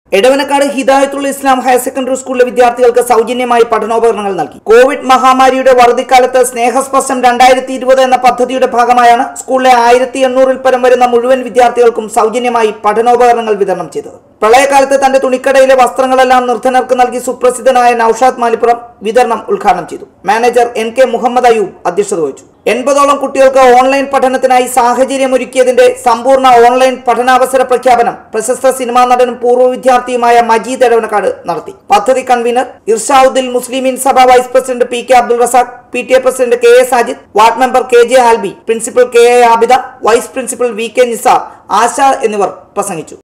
Edavanakkad Hidayathul Islam higher secondary സ്കൂളിലെ വിദ്യാർത്ഥികൾക്ക് സൗജന്യമായി പഠനോപകരണങ്ങൾ നൽകി കോവിഡ് മഹാമാരിയുടെ വറുതിക്കാലത്ത് സ്നേഹസ്പർശം രണ്ടായിരത്തി ഇരുപത് എന്ന പദ്ധതിയുടെ ഭാഗമായാണ് സ്കൂളിലെ ആയിരത്തി എണ്ണൂറിൽ പരം വരുന്ന മുഴുവൻ വിദ്യാർത്ഥികൾക്കും സൗജന്യമായി പഠനോപകരണങ്ങൾ വിതരണം ചെയ്തത് പ്രളയകാലത്ത് തന്റെ തുണിക്കടയിലെ വസ്ത്രങ്ങളെല്ലാം നിർധനർക്ക് നൽകി സുപ്രസിദ്ധനായ നൌഷാദ് മാലിപ്പുറം വിതരണം ഉദ്ഘാടനം ചെയ്തു manager N K Muhammad Ayub അധ്യക്ഷത വഹിച്ചു എൺപതോളം കുട്ടികൾക്ക് ഓൺലൈൻ പഠനത്തിനായി സാഹചര്യമൊരുക്കിയതിന്റെ സമ്പൂർണ്ണ ഓൺലൈൻ പഠനാവസര പ്രഖ്യാപനം പ്രശസ്ത സിനിമാ നടനും പൂർവ്വ വിദ്യാർത്ഥിയുമായ മജീദ് എടവനക്കാട് നടത്തി പദ്ധതി convener Irshavudeen Muslimeen Sabha vice president P K Abdul Razak P T A president K A Sajid ward member K J Alby principal K A Abida vice principal V K Nisar Asha എന്നിവർ പ്രസംഗിച്ചു